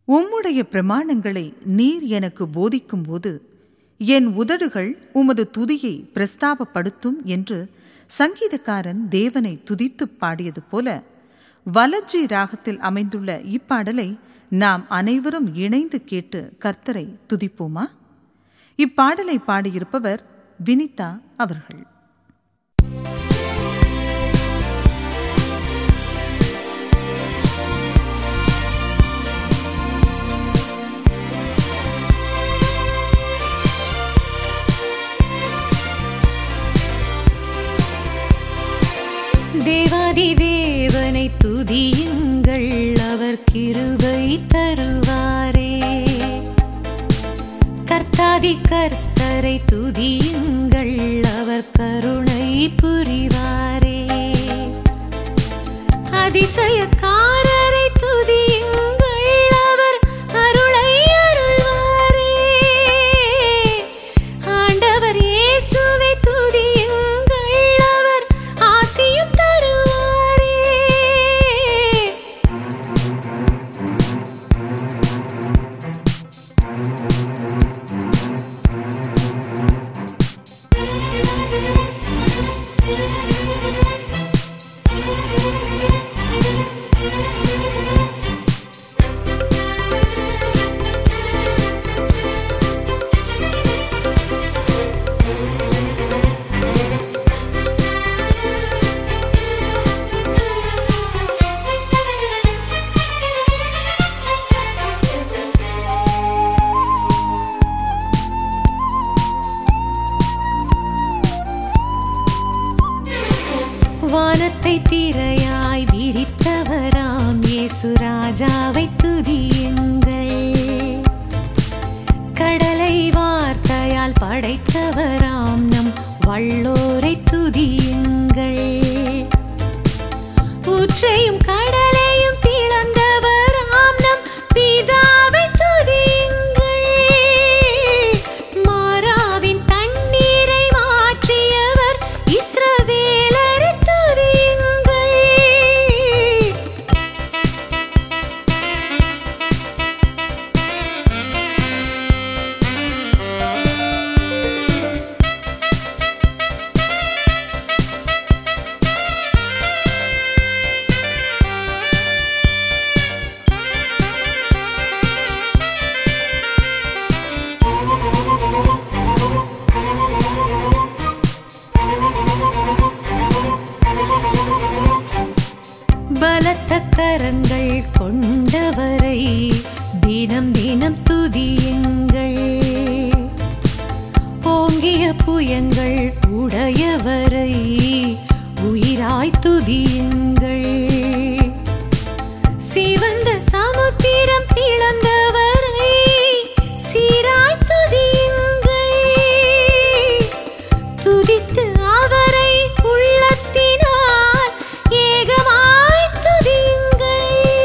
உம்முடைய பிரமாணங்களை நீர் எனக்கு போதிக்கும்போது என் உதடுகள் உமது துதியை பிரஸ்தாபப்படுத்தும் என்று சங்கீதக்காரன் தேவனை துதித்துப் பாடியது போல வலஜி ராகத்தில் அமைந்துள்ள இப்பாடலை நாம் அனைவரும் இணைந்து கேட்டு கர்த்தரை துதிப்போமா இப்பாடலை பாடியிருப்பவர் வினிதா அவர்கள் தேவாதி தேவனை துதியுங்கள் அவர் கிருபை தருவாரே கர்த்தாதி கர்த்தரை துதியுங்கள் அவர் கருணை புரிவாரே அதிசயக்காரரை துதியுங்கள் அவர் அருளை அருள்வாரே ஆண்டவர் இயேசுவை துதியுங்கள் அவர் ஆசியும் தருவாரே வானத்தை திரையாய் விரித்தவராம் இயேசு ராஜாவை துதியுங்கள் கடலை வார்த்தையால் படைத்தவராம் நம் வள்ளோரை துதியுங்கள் ஊற்றையும் கடலையும் பிளந்தவராம் நம் பிதாவை துதியுங்கள் மாறாவின் தண்ணீரை மாற்றியவர் இஸ்ரவேலரை துதியுங்கள் பலத்த கரங்கள் கொண்டவரை தினம் தினம் துதியுங்கள் ஓங்கிய புயங்கள் உடையவரை உயிராய் துதியுங்கள் சிவந்த சமுத்திரம் பிளந்தவரை சீராய் துதியுங்கள் துதித்து அவரை உள்ளத்தினால் ஏகமாய் துதியுங்கள்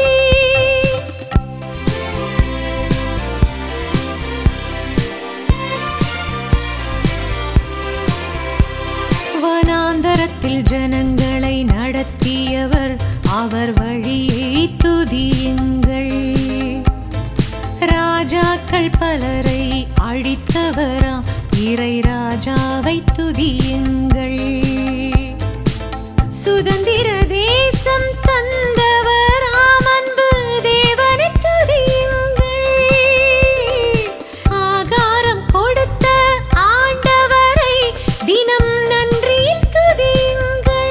வனாந்தரத்தில் ஜனங்களை நடத்தியவர் அவர் வழியை துதியுங்கள் ராஜாக்கள் பலரை அழித்தவராம் இறை ராஜாவை துதியுங்கள் சுதந்திர தேசம் தந்தவராம் அன்பு தேவனை துதியுங்கள் ஆகாரம் கொடுத்த ஆண்டவரை தினம் நன்றியில் துதியுங்கள்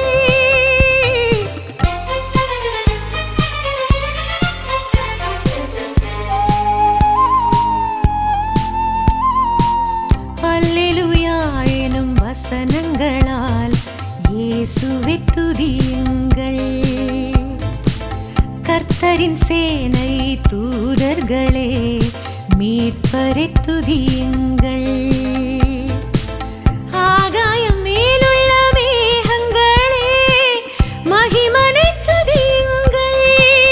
அல்லேலூயா எனும் வசனங்களால் இயேசுவை துதியுங்கள் கர்த்தரின் சேனை தூதர்களே மீட்பரை துதியுங்கள் ஆகாயம் மேலுள்ள மேகங்களே மகிமனை துதியுங்கள்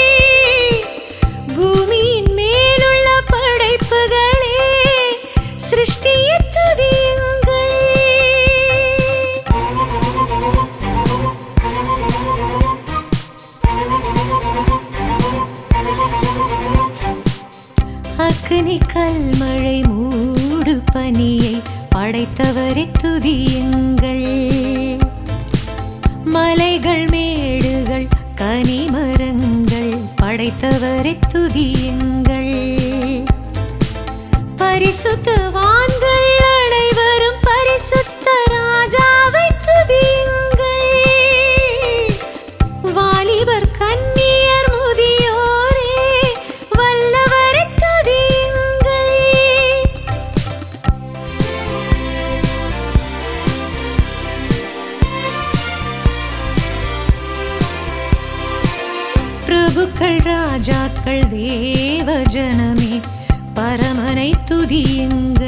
பூமியின் மேலுள்ள படைப்புகளே சிருஷ்டியை துதியுங்கள் அக்னி கல்மழை மூடு பனியை படைத்தவரை துதியுங்கள் மலைகள் மேடுகள் கனிமரங்கள் படைத்தவரை துதியுங்கள் பரிசுத்தவான்கள் அனைவரும் பரிசுத்த ராஜாவை துதியுங்கள் வாலிபர் கன்னியர் முதியோரே வல்லவரை துதியுங்கள் பிரபுக்கள் ராஜாக்கள் தேவ ஜனமே பரமனை துதியுங்கள்